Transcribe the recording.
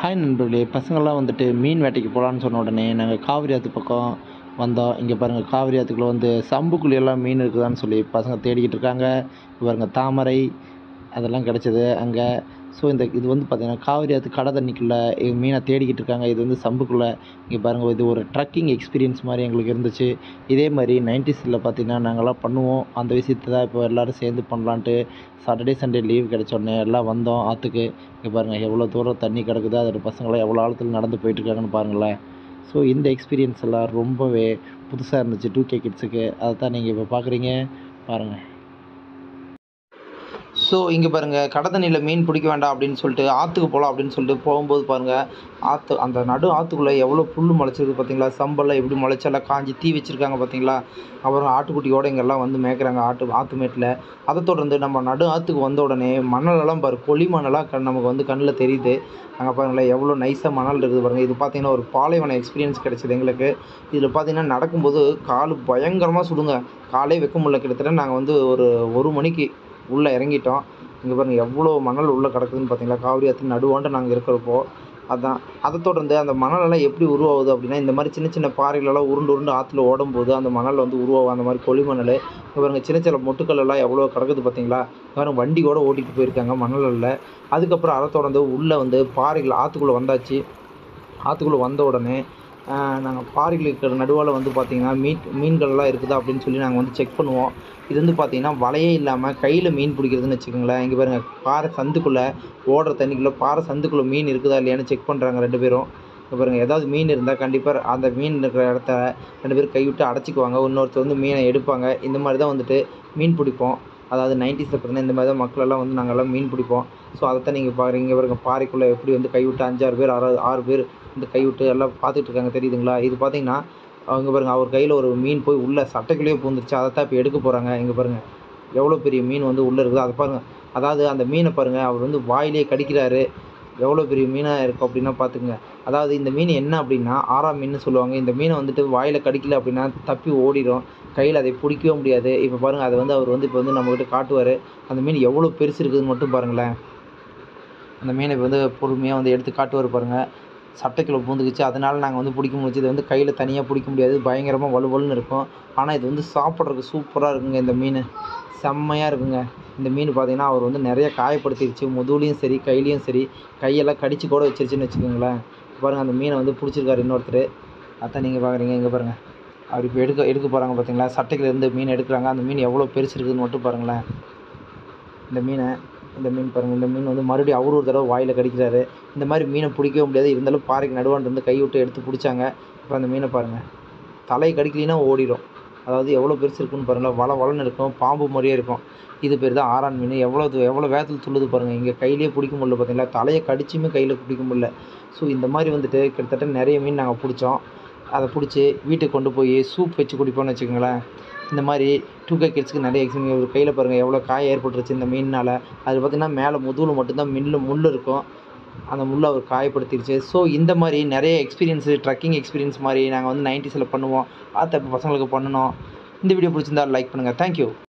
hi நண்பர்களே பசங்கள்லாம் வந்துட்டு மீன் வேட்டைக்கு போகலான்னு சொன்ன உடனே நாங்கள் காவிரி ஆற்று பக்கம் வந்தோம் இங்கே பாருங்கள் காவிரி ஆற்றுக்குள்ளே வந்து சம்புக்குழியெல்லாம் மீன் இருக்குதான்னு சொல்லி பசங்க தேடிக்கிட்டு இருக்காங்க இங்க பாருங்க தாமரை அதெல்லாம் கிடச்சிது அங்கே ஸோ இந்த இது வந்து பார்த்திங்கன்னா காவிரி ஆற்று கடை தண்ணிக்குள்ளே மீனை தேடிக்கிட்டு இருக்காங்க இது வந்து சம்புக்குள்ளே இங்கே பாருங்கள் இது ஒரு ட்ரக்கிங் எக்ஸ்பீரியன்ஸ் மாதிரி எங்களுக்கு இருந்துச்சு இதே மாதிரி நைன்டிஸில் பார்த்திங்கன்னா நாங்கள்லாம் பண்ணுவோம் அந்த விஷயத்தை தான் இப்போ எல்லோரும் சேர்ந்து பண்ணலான்ட்டு சாட்டர்டே சண்டே லீவ் கிடைச்ச உடனே எல்லாம் வந்தோம் ஆற்றுக்கு இங்கே பாருங்கள் எவ்வளோ தூரம் தண்ணி கிடக்குது அதோட பசங்களாம் எவ்வளோ ஆழத்தில் நடந்து போயிட்டுருக்காங்கன்னு பாருங்களேன் ஸோ இந்த எக்ஸ்பீரியன்ஸ் எல்லாம் ரொம்பவே புதுசாக இருந்துச்சு டூ கே கிட்ஸுக்கு அதை தான் நீங்கள் இப்போ பார்க்குறீங்க பாருங்கள் ஸோ இங்கே பாருங்கள் கடை தண்ணியில் மீன் பிடிக்க வேண்டாம் அப்படின்னு சொல்லிட்டு ஆற்றுக்கு போகலாம் அப்படின்னு சொல்லிட்டு போகும்போது பாருங்கள் ஆற்று அந்த நடு ஆற்றுக்குள்ளே எவ்வளோ புல் முளைச்சிருக்கு பார்த்தீங்களா சம்பெல்லாம் எப்படி முளைச்செல்லாம் காஞ்சி தீ வச்சுருக்காங்க பார்த்தீங்களா அப்புறம் ஆட்டுக்குட்டியோட இங்கெல்லாம் வந்து மேய்க்கிறாங்க ஆட்டு ஆற்று மேட்டில் அதை தொடர்ந்து நம்ம நடு ஆற்றுக்கு வந்த உடனே மணலெல்லாம் பாரு கொழி மணலாக கண் நமக்கு வந்து கண்ணில் தெரியுது அங்கே பாருங்களேன் எவ்வளோ நைஸாக மணல் இருக்குது பாருங்கள் இது பார்த்தீங்கன்னா ஒரு பாலைவன எக்ஸ்பீரியன்ஸ் கிடைச்சிது எங்களுக்கு இதில் பார்த்தீங்கன்னா நடக்கும்போது கால் பயங்கரமாக சுடுங்க காலே வைக்க முடியல கிட்டத்தட்ட நாங்கள் வந்து ஒரு ஒரு மணிக்கு உள்ளே இறங்கிட்டோம் இங்கே பாருங்கள் எவ்வளோ மணல் உள்ளே கிடக்குதுன்னு பார்த்தீங்களா காவிரி ஆற்று நடுவாண்ட நாங்கள் இருக்கிறப்போ அதான் அதை தொடர்ந்து அந்த மணலெல்லாம் எப்படி உருவாகுது அப்படின்னா இந்த மாதிரி சின்ன சின்ன பாறைகளெல்லாம் உருண்டு உருண்டு ஆற்றுல ஓடும்போது அந்த மணல் வந்து உருவாகும் அந்த மாதிரி கொழி மணல் இங்கே பாருங்கள் சின்ன சின்ன மொட்டுக்கள் எல்லாம் எவ்வளோ கிடக்குது பார்த்தீங்களா பாருங்க வண்டி கூட ஓட்டிகிட்டு போயிருக்காங்க மணலில் அதுக்கப்புறம் அதை தொடர்ந்து உள்ளே வந்து பாறைகள் ஆற்றுக்குள்ளே வந்தாச்சு ஆற்றுக்குள்ளே வந்த உடனே நாங்கள் பாறைகள் இருக்கிற நடுவால் வந்து பார்த்திங்கன்னா மீன் மீன்கள்லாம் இருக்குதா அப்படின்னு சொல்லி நாங்கள் வந்து செக் பண்ணுவோம் இது வந்து பார்த்திங்கன்னா வலையே இல்லாமல் கையில் மீன் பிடிக்கிறதுன்னு வச்சுக்கோங்களேன் இங்கே பாருங்கள் பாறை சந்துக்குள்ளே ஓடுற தண்ணிக்குள்ளே பாறை சந்துக்குள்ளே மீன் இருக்குதா இல்லையான்னு செக் பண்ணுறாங்க ரெண்டு பேரும் இங்கே பாருங்கள் ஏதாவது மீன் இருந்தால் கண்டிப்பாக அந்த மீன் இருக்கிற இடத்த ரெண்டு பேரும் கைவிட்டு அடைச்சிக்குவாங்க இன்னொருத்தர் வந்து மீனை எடுப்பாங்க இந்த மாதிரி தான் வந்துட்டு மீன் பிடிப்போம் அதாவது நைன்டிஸில் பார்த்தீங்கன்னா இந்த மாதிரி தான் மக்களெல்லாம் வந்து நாங்கள்லாம் மீன் பிடிப்போம் ஸோ அதை தான் நீங்கள் பார்க்குறீங்க இங்கே பாருங்க பாறைக்குள்ளே எப்படி வந்து கைவிட்டு அஞ்சாறு பேர் ஆறு ஆறு பேர் வந்து கைவிட்டு எல்லாம் பார்த்துட்டு இருக்காங்க தெரியுதுங்களா இது பார்த்தீங்கன்னா அவங்க பாருங்கள் அவர் கையில் ஒரு மீன் போய் உள்ளே சட்டைக்குள்ளேயே பூந்துருச்சு அதை தான் இப்போ எடுக்க போகிறாங்க இங்கே பாருங்கள் எவ்வளோ பெரிய மீன் வந்து உள்ளே இருக்குது அதை பாருங்கள் அதாவது அந்த மீனை பாருங்கள் அவர் வந்து வாயிலே கடிக்கிறாரு எவ்வளோ பெரிய மீனாக இருக்கும் அப்படின்னா பார்த்துக்குங்க அதாவது இந்த மீன் என்ன அப்படின்னா ஆறாம் மீன் சொல்லுவாங்க இந்த மீனை வந்துட்டு வாயில் கடிக்கல அப்படின்னா தப்பி ஓடிடும் கையில் அதை பிடிக்கவே முடியாது இப்போ பாருங்கள் அதை வந்து அவர் வந்து இப்போ வந்து நம்மக்கிட்ட காட்டுவார் அந்த மீன் எவ்வளோ பெருசு இருக்குதுன்னு மட்டும் பாருங்களேன் அந்த மீனை இப்போ வந்து பொறுமையாக வந்து எடுத்து காட்டுவார் பாருங்கள் சட்டைக்குள்ளே பூந்துக்குச்சு அதனால் நாங்கள் வந்து பிடிக்க முடிச்சு இது வந்து கையில் தனியாக பிடிக்க முடியாது பயங்கரமாக வலுவலுன்னு இருக்கும் ஆனால் இது வந்து சாப்பிட்றதுக்கு சூப்பராக இருக்குங்க இந்த மீன் செம்மையாக இருக்குங்க இந்த மீன் பார்த்தீங்கன்னா அவர் வந்து நிறைய காயப்படுத்திடுச்சு முதுகுலையும் சரி கையிலையும் சரி கையெல்லாம் கடிச்சு கூட வச்சிருச்சுன்னு வச்சுக்கோங்களேன் பாருங்கள் அந்த மீனை வந்து பிடிச்சிருக்காரு இன்னொருத்தர் அதான் நீங்கள் பார்க்குறீங்க இங்கே பாருங்கள் அவர் இப்போ எடுக்க எடுக்க போகிறாங்க பார்த்தீங்களா சட்டைக்குலேருந்து மீன் எடுக்கிறாங்க அந்த மீன் எவ்வளோ பெருசு இருக்குதுன்னு மட்டும் பாருங்களேன் இந்த மீனை இந்த மீன் பாருங்கள் இந்த மீன் வந்து மறுபடியும் அவர் ஒரு தடவை வாயில் கடிக்கிறாரு இந்த மாதிரி மீனை பிடிக்கவே முடியாது இருந்தாலும் பாறைக்கு நடுவாண்டு இருந்து கை விட்டு எடுத்து பிடிச்சாங்க இப்போ அந்த மீனை பாருங்கள் தலையை கடிக்கலினா ஓடிடும் அதாவது எவ்வளோ பெருசு இருக்குன்னு பாருங்களேன் வள வளன்னு இருக்கும் பாம்பு மாதிரியே இருக்கும் இது பேர் தான் ஆறான் மீன் எவ்வளோ எவ்வளோ வேகத்தில் துள்ளுது பாருங்கள் இங்கே கையிலேயே பிடிக்க முடியல பார்த்தீங்களா தலையை கடிச்சுமே கையில் பிடிக்க முடியல ஸோ இந்த மாதிரி வந்துட்டு கிட்டத்தட்ட நிறைய மீன் நாங்கள் பிடிச்சோம் அதை பிடிச்சி வீட்டுக்கு கொண்டு போய் சூப் வச்சு குடிப்போம்னு வச்சுக்கோங்களேன் இந்த மாதிரி டூ கே கிட்ஸ்க்கு நிறைய எக்ஸ்பீரியன் ஒரு கையில் பாருங்கள் எவ்வளோ காயம் ஏற்பட்டுருச்சு இந்த மீனால் அது பார்த்திங்கன்னா மேலே முதுகில் மட்டும்தான் மில்லு முள் இருக்கும் அந்த முள்ளை அவர் காயப்படுத்திடுச்சு ஸோ இந்த மாதிரி நிறைய எக்ஸ்பீரியன்ஸு ட்ரக்கிங் எக்ஸ்பீரியன்ஸ் மாதிரி நாங்கள் வந்து நைன்டிஸில் பண்ணுவோம் பார்த்த பசங்களுக்கு பண்ணணும் இந்த வீடியோ பிடிச்சிருந்தா லைக் பண்ணுங்கள் தேங்க்யூ